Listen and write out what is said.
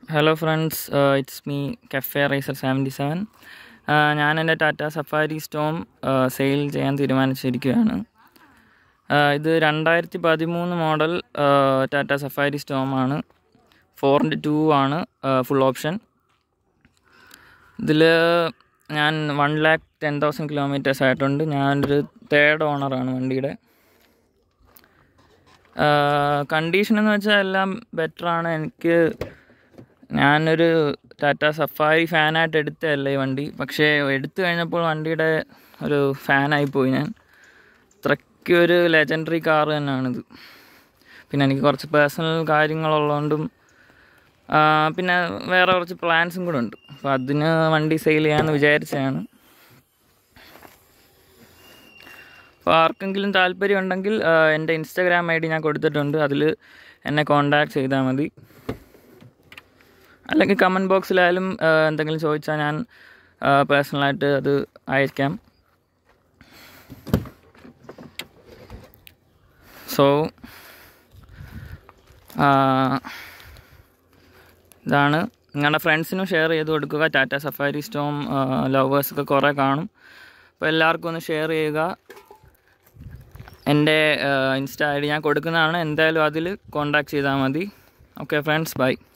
hello friends it's me cafe racer seventy seven ഞാൻ എൻ്റെ Tata safari Storm sale ചെയ്യാൻ തീരുമാനിച്ചിരിക്കുകയാണ് Uh, ഇത് രണ്ടായിരത്തി പതിമൂന്ന് മോഡൽ ടാറ്റ സഫാരി സ്റ്റോമാണ് ഫോർ ഇൻറ്റ് ടു ആണ് ഫുൾ ഓപ്ഷൻ ഇതിൽ ഞാൻ one lakh ten thousand kilometres ആയിട്ടുണ്ട് ഞാനൊരു തേർഡ് ഓണറാണ് വണ്ടിയുടെ കണ്ടീഷൻ എന്ന് വെച്ചാൽ എല്ലാം ബെറ്ററാണ് എനിക്ക് ഞാനൊരു ടാറ്റ സഫാരി ഫാനായിട്ട് എടുത്തതല്ല ഈ വണ്ടി പക്ഷേ എടുത്തു കഴിഞ്ഞപ്പോൾ വണ്ടിയുടെ ഒരു ഫാനായിപ്പോയി ഞാൻ അത്രയ്ക്ക് ഒരു ലെജൻഡറി കാർ തന്നെയാണിത് പിന്നെ എനിക്ക് കുറച്ച് പേഴ്സണൽ കാര്യങ്ങളുള്ളതുകൊണ്ടും ആ, പിന്നെ വേറെ കുറച്ച് പ്ലാൻസും കൂടെ ഉണ്ട് അപ്പോൾ അതിന് വണ്ടി സെയിൽ ചെയ്യാമെന്ന് വിചാരിച്ചതാണ് അപ്പോൾ ആർക്കെങ്കിലും താല്പര്യം ഉണ്ടെങ്കിൽ ആ, എൻ്റെ ഇൻസ്റ്റാഗ്രാം ഐ ഡി ഞാൻ കൊടുത്തിട്ടുണ്ട് അതിൽ എന്നെ കോണ്ടാക്ട് ചെയ്താൽ മതി അല്ലെങ്കിൽ കമൻറ്റ് ബോക്സിലായാലും ആ, എന്തെങ്കിലും ചോദിച്ചാൽ ഞാൻ പേഴ്സണലായിട്ട് അത് അയക്കാം സോ ഇതാണ് നിങ്ങളുടെ ഫ്രണ്ട്സിനും ഷെയർ ചെയ്ത് കൊടുക്കുക ടാറ്റ സഫാരി സ്റ്റോം ലവേഴ്സൊക്കെ കുറേ കാണും അപ്പോൾ എല്ലാവർക്കും ഒന്ന് ഷെയർ ചെയ്യുക എൻ്റെ ഇൻസ്റ്റ ഐ ഡി ഞാൻ കൊടുക്കുന്നതാണ് എന്തായാലും അതിൽ കോണ്ടാക്ട് ചെയ്താൽ മതി ഓക്കെ ഫ്രണ്ട്സ് ബൈ